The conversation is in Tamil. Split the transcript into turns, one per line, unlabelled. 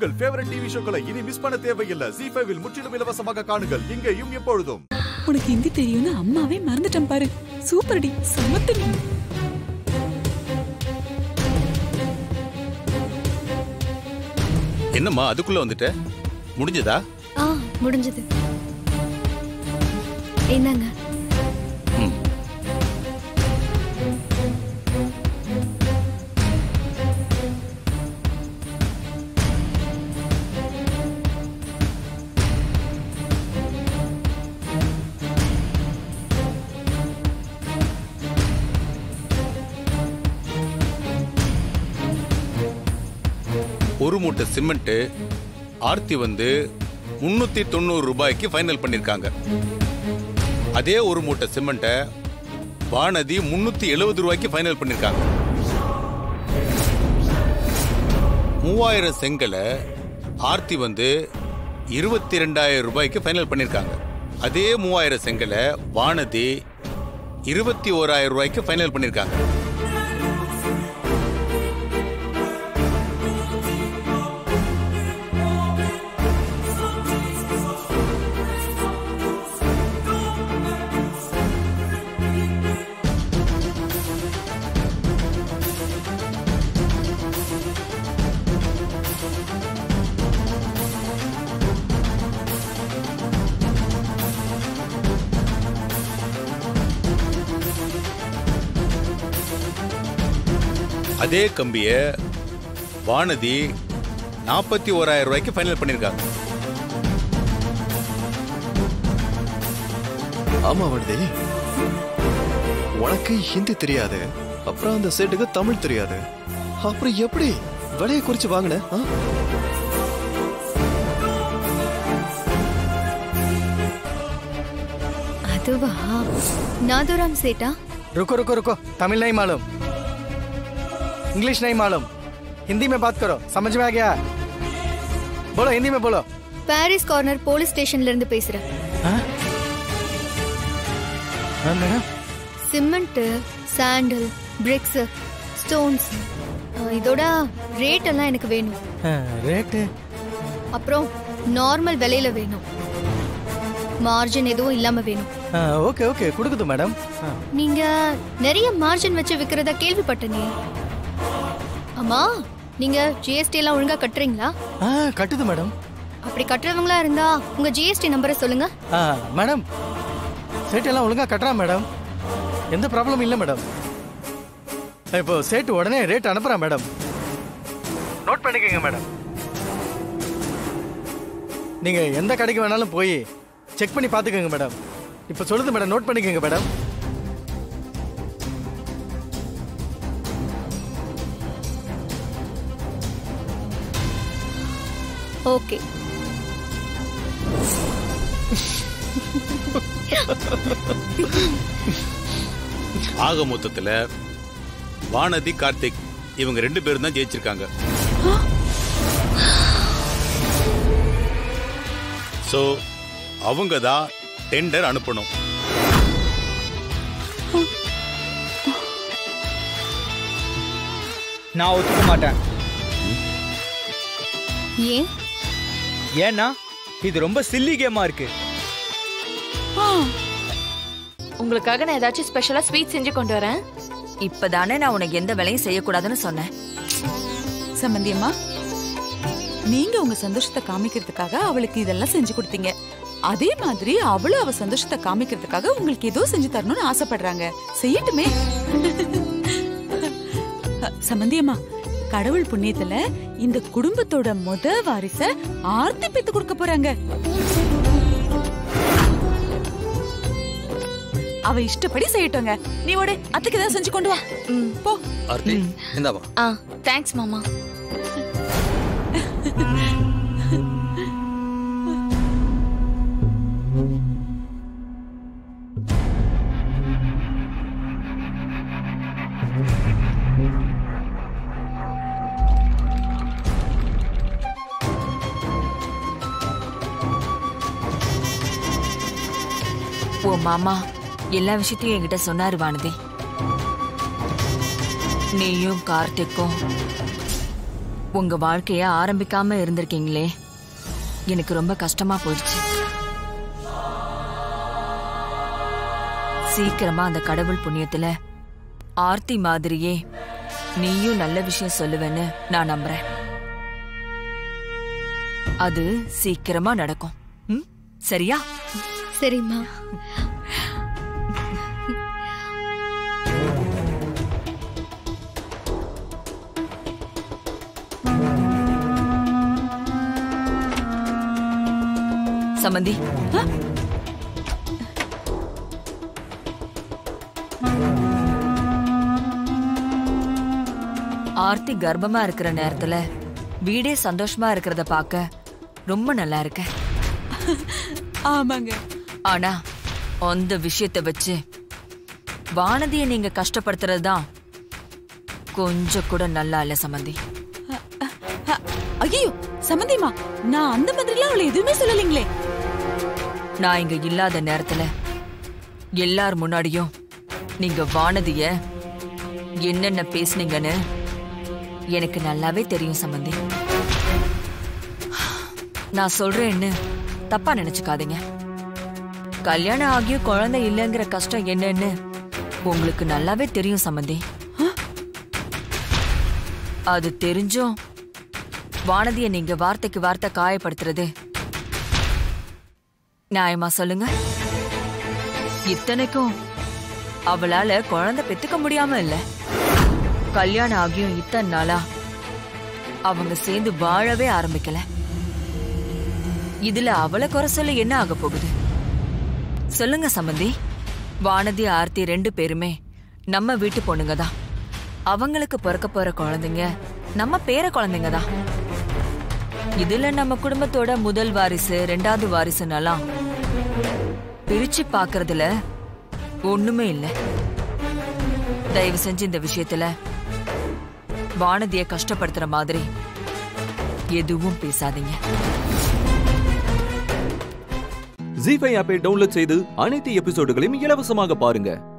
உங்கள் ஃபேவரட் டிவி ஷோக்களை இனி மிஸ் பண்ண தேவையில்லை ஜி ஃபைவில் முற்றிலும் இலவசமாக காணுங்கள் இங்கேயும் எப்பொழுதும்
உனக்கு ஹிந்தி தெரியும்னு அம்மாவே மறந்துட்டேன் பாரு சூப்பர்டி சமத்து நீ
என்னம்மா அதுக்குள்ள வந்துட்ட முடிஞ்சதா
ஆ முடிஞ்சது என்னங்க
ம் ஒரு மூட்டை சிமெண்ட் ஆர்த்தி வந்து முன்னூத்தி தொண்ணூறு ரூபாய்க்கு ஃபைனல் பண்ணிருக்காங்க அதே ஒரு மூட்டை சிமெண்ட்டை வானதி முன்னூத்தி எழுபது ரூபாய்க்கு ஃபைனல் பண்ணிருக்காங்க மூவாயிரம் செங்கலை ஆர்த்தி வந்து இருபத்தி ரெண்டாயிரம் ரூபாய்க்கு ஃபைனல் பண்ணிருக்காங்க அதே மூவாயிரம் செங்கலை வானதி இருபத்தி ஓராயிரம் ரூபாய்க்கு ஃபைனல் பண்ணிருக்காங்க அதே கம்பிய வானதி நாற்பத்தி ஓராயிரம் ரூபாய்க்கு ஃபைனல் பண்ணிருக்காங்க
ஆமா வடுதே உனக்கு ஹிந்தி தெரியாது அப்புறம் அந்த செட்டுக்கு தமிழ் தெரியாது அப்புறம் எப்படி விலையை குறிச்சு வாங்கின ஆ?
அதுவா நாதுராம் சேட்டா
रुको रुको रुको तमिल नहीं मालूम इंग्लिश नहीं मालूम हिंदी में बात करो समझ में आ गया बोलो हिंदी में बोलो
பாரிஸ் கார்னர் போலீஸ் ஸ்டேஷன்ல இருந்து பேசுறேன்
हाँ? हाँ, madam
cement sand bricks stones இதோட ரேட் எல்லாம் எனக்கு வேணும்
हाँ, रेट
அப்புறம் நார்மல் விலையில வேணும் மார்ஜின் எதுவும் இல்லாம வேணும்
हाँ, ஓகே ஓகே கொடுக்குது மேடம் ஆ,
நீங்க நிறைய மார்ஜின் வச்சு விக்கிறதா கேள்விப்பட்டனே அம்மா நீங்க ஜிஎஸ்டி எல்லாம் ஒழுங்கா கட்டுறீங்களா
ஆ கட்டுது மேடம்
அப்படி கட்டுறவங்களா இருந்தா உங்க ஜிஎஸ்டி நம்பரை சொல்லுங்க
ஆ மேடம் சேட்டு எல்லாம் ஒழுங்கா கட்டுறான் மேடம் எந்த ப்ராப்ளமும் இல்லை மேடம் இப்போ சேட்டு உடனே ரேட் அனுப்புறான் மேடம் நோட் பண்ணிக்கோங்க மேடம் நீங்க எந்த கடைக்கு வேணாலும் போய் செக் பண்ணி பார்த்துக்கோங்க மேடம் இப்போ சொல்லுது மேடம் நோட் பண்ணிக்கோங்க மேடம்
ஓகே
ஆக மொத்தத்துல வானதி கார்த்திக் இவங்க ரெண்டு பேரும் தான் ஜெயிச்சிருக்காங்க சோ அவங்க தான் டெண்டர் அனுப்பணும்
நான் ஒத்துக்க மாட்டேன்
ஏன்
ஏன்னா இது ரொம்ப சில்லி கேமா இருக்கு
உங்களுக்காக நான் ஏதாச்சும் ஸ்பெஷலா ஸ்வீட் செஞ்சு கொண்டு வரேன்
இப்பதானே நான் உனக்கு எந்த வேலையும் செய்யக்கூடாதுன்னு சொன்னேன்
சம்பந்தியம்மா நீங்க உங்க சந்தோஷத்தை காமிக்கிறதுக்காக அவளுக்கு இதெல்லாம் செஞ்சு கொடுத்தீங்க அதே மாதிரி அவளும் அவ சந்தோஷத்தை காமிக்கிறதுக்காக உங்களுக்கு ஏதோ செஞ்சு தரணும்னு ஆசைப்படுறாங்க செய்யட்டுமே சம்பந்தியம்மா கடவுள் புண்ணியத்துல இந்த குடும்பத்தோட முத வாரிச ஆர்த்தி பெத்து கொடுக்க போறாங்க அவ இஷ்டப்படி செய்யட்டோங்க நீ ஓடு அத்தைக்கு ஏதாவது செஞ்சு கொண்டு வா போ
ஆர்த்தி இந்தாமா
ஆ தேங்க்ஸ் மாமா
உன் மாமா எல்லா விஷயத்தையும் என்கிட்ட சொன்னாரு வானதி நீயும் கார்த்திக்கும் உங்க வாழ்க்கைய ஆரம்பிக்காம இருந்திருக்கீங்களே எனக்கு ரொம்ப கஷ்டமா போயிடுச்சு சீக்கிரமா அந்த கடவுள் புண்ணியத்துல ஆர்த்தி மாதிரியே நீயும் நல்ல விஷயம் சொல்லுவேன்னு நான் நம்புறேன் அது சீக்கிரமா நடக்கும் ம்? சரியா
சரிம்மா
சமந்தி ஆர்த்தி கர்ப்பமா இருக்கிற நேரத்துல வீடே சந்தோஷமா இருக்கிறத பார்க்க ரொம்ப நல்லா இருக்க
ஆமாங்க
ஆனா அந்த விஷயத்தை வச்சு வானதியை நீங்க கஷ்டப்படுத்துறது தான் கொஞ்சம் கூட நல்லா இல்ல சமந்தி
ஐயோ சம்மந்தியம்மா நான் அந்த மாதிரிலாம் அவளை எதுவுமே சொல்லலைங்களே
நான் இங்க இல்லாத நேரத்துல எல்லார் முன்னாடியும் நீங்க வானதிய என்னென்ன பேசுனீங்கன்னு எனக்கு நல்லாவே தெரியும் சம்பந்தி நான் சொல்றேன்னு தப்பா நினைச்சுக்காதீங்க கல்யாணம் ஆகியும் குழந்தை இல்லைங்கிற கஷ்டம் என்னன்னு உங்களுக்கு நல்லாவே தெரியும் சம்பந்தி அது தெரிஞ்சும் வானதிய நீங்க வார்த்தைக்கு வார்த்தை காயப்படுத்துறது நியாயமா சொல்லுங்க இத்தனைக்கும் அவளால குழந்தை பெத்துக்க முடியாம இல்ல கல்யாணம் ஆகியும் இத்தனை நாளா அவங்க சேர்ந்து வாழவே ஆரம்பிக்கல இதுல அவளை குறை சொல்ல என்ன ஆக போகுது சொல்லுங்க சம்பந்தி வானதி ஆர்த்தி ரெண்டு பேருமே நம்ம வீட்டு பொண்ணுங்க தான் அவங்களுக்கு பிறக்க போற குழந்தைங்க நம்ம பேர குழந்தைங்க தான் இதுல நம்ம குடும்பத்தோட முதல் வாரிசு ரெண்டாவது வாரிசுன்னெல்லாம் பிரிச்சு பாக்குறதுல ஒண்ணுமே இல்ல தயவு செஞ்சு இந்த விஷயத்துல வானதிய கஷ்டப்படுத்துற மாதிரி எதுவும் பேசாதீங்க
ஜி ஃபைவ் ஆப்பை டவுன்லோட் செய்து அனைத்து எபிசோடுகளையும் இலவசமாக பாருங்க